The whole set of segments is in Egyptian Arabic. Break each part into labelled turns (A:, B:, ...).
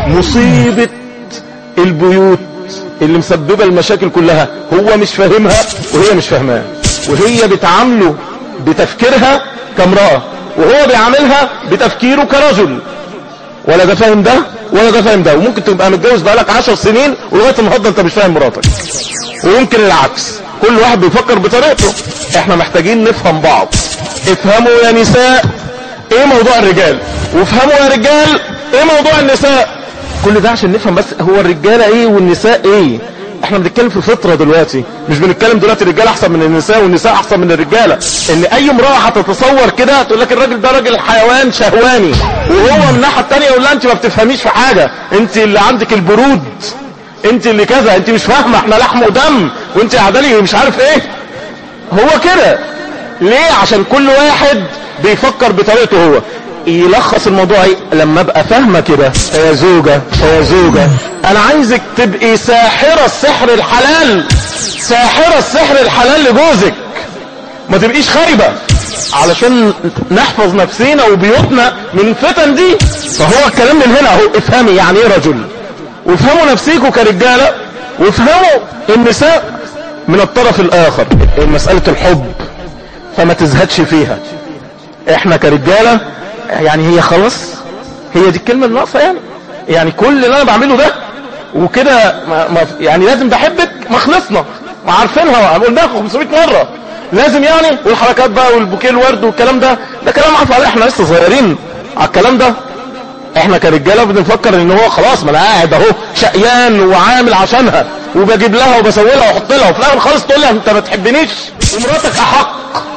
A: مصيبة البيوت اللي مسببة المشاكل كلها هو مش فاهمها وهي مش فاهمها وهي بتعامله بتفكيرها كامرأة وهو بيعاملها بتفكيره كرجل ولا ده فاهم ده ولا ده فاهم ده وممكن تبقى متجوز بقالك عشر سنين ولغايه النهارده انت مش فاهم مراتك ويمكن العكس كل واحد بيفكر بطريقته احنا محتاجين نفهم بعض افهموا يا نساء ايه موضوع الرجال وافهموا يا رجال ايه موضوع النساء كل ده عشان نفهم بس هو الرجاله ايه والنساء ايه احنا بنتكلم في فطره دلوقتي مش بنتكلم دلوقتي الرجال احسن من النساء والنساء احسن من الرجاله ان اي امراه هتتصور كده تقول لك الراجل ده راجل حيوان شهواني وهو من الناحيه الثانيه يقول لها انت ما بتفهميش في حاجه انت اللي عندك البرود انت اللي كذا انت مش فاهمه احنا لحم ودم وانت قاعده لي مش عارف ايه هو كده ليه عشان كل واحد بيفكر بطريقته هو يلخص الموضوع ايه لما ابقى فاهمه كده يا زوجة يا زوجة انا عايزك تبقي ساحرة السحر الحلال ساحرة السحر الحلال لجوزك ما تبقيش خايبة علشان نحفظ نفسينا وبيوتنا من الفتن دي فهو الكلام من هنا اهو افهمي يعني ايه رجل وافهموا نفسيكوا كرجالة وافهموا النساء من الطرف الاخر مسألة الحب فما تزهدش فيها احنا كرجالة يعني هي خلاص هي دي الكلمة الناقصة يعني يعني كل اللي انا بعمله ده وكده ما ما يعني لازم بحبك ما خلصنا ما عارفينها قلناها 500 مرة لازم يعني والحركات بقى والبوكيه الورد والكلام ده ده كلام عارف عليه احنا لسه صغيرين على الكلام ده احنا كرجاله بنفكر ان هو خلاص ما انا قاعد اهو شقيان وعامل عشانها وبجيب لها وبسوي لها واحط لها وفي الاخر خالص تقول لي انت ما تحبنيش ومراتك احق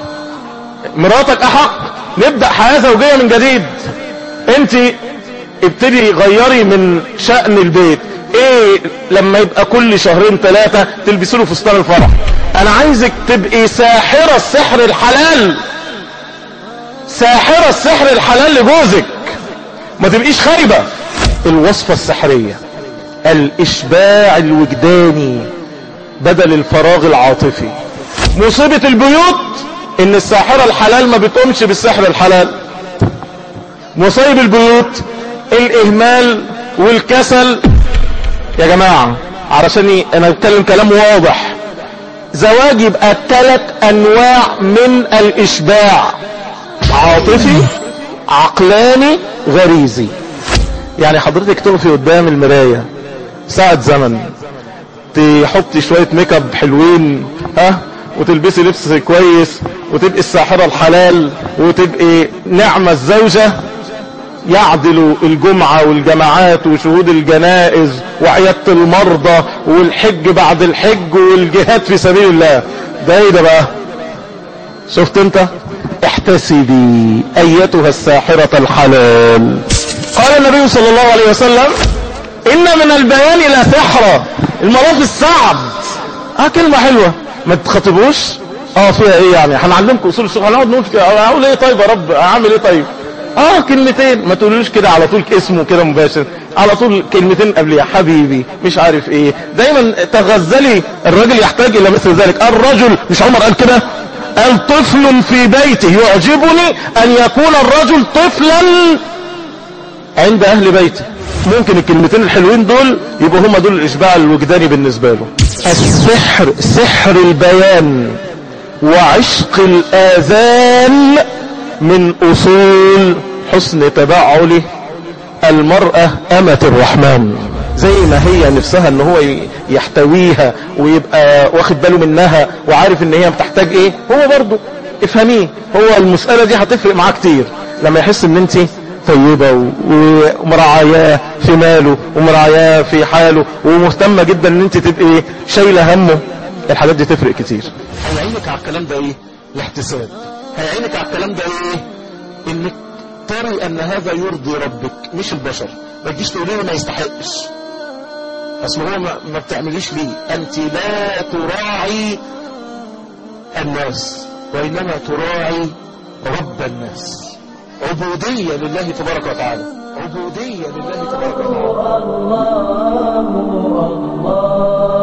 A: مراتك احق نبدأ حياة زوجية من جديد انت ابتدي غيري من شأن البيت ايه لما يبقى كل شهرين ثلاثة تلبسوا له فستان الفرح انا عايزك تبقي ساحرة السحر الحلال ساحرة السحر الحلال لجوزك ما تبقيش خايبة الوصفة السحرية الاشباع الوجداني بدل الفراغ العاطفي مصيبة البيوت ان الساحرة الحلال ما بتقومش بالسحر الحلال مصيب البيوت الاهمال والكسل يا جماعة علشان انا بتكلم كلام واضح زواج يبقى ثلاث انواع من الاشباع عاطفي عقلاني غريزي يعني حضرتك تقفي قدام المراية ساعة زمن تحطي شوية ميك اب حلوين ها وتلبسي لبس كويس وتبقي الساحرة الحلال وتبقي نعمة الزوجة يعدل الجمعة والجماعات وشهود الجنائز وعيادة المرضى والحج بعد الحج والجهاد في سبيل الله ده ايه ده بقى شفت انت احتسبي ايتها الساحرة الحلال قال النبي صلى الله عليه وسلم ان من البيان لا سحرة المرض السعد اه كلمة حلوة ما تخاطبوش اه فيها ايه يعني هنعلمكم اصول الشغل هنقعد نقول اقول ايه طيب يا رب اعمل ايه طيب اه كلمتين ما تقولوش كده على طول اسمه كده مباشر على طول كلمتين قبليه حبيبي مش عارف ايه دايما تغزلي الراجل يحتاج الى مثل ذلك الرجل مش عمر قال كده قال طفل في بيته يعجبني ان يكون الرجل طفلا عند اهل بيته ممكن الكلمتين الحلوين دول يبقوا هم دول الاشباع الوجداني بالنسبة له السحر سحر البيان وعشق الاذان من اصول حسن تبعل المرأة امة الرحمن زي ما هي نفسها ان هو يحتويها ويبقى واخد باله منها وعارف ان هي بتحتاج ايه هو برضه افهميه هو المسألة دي هتفرق معاه كتير لما يحس ان انت طيبة ومراعياه في ماله ومراعياه في حاله ومهتمة جدا ان انت تبقي شايلة همه الحاجات دي تفرق كتير هيعينك على الكلام ده ايه الاحتساب هيعينك على الكلام ده ايه انك تري ان هذا يرضي ربك مش البشر ما تجيش تقولي لي ما يستحقش اصل هو ما, ما بتعمليش ليه انت لا تراعي الناس وانما تراعي رب الناس عبودية لله تبارك وتعالى عبودية لله تبارك وتعالى
B: الله الله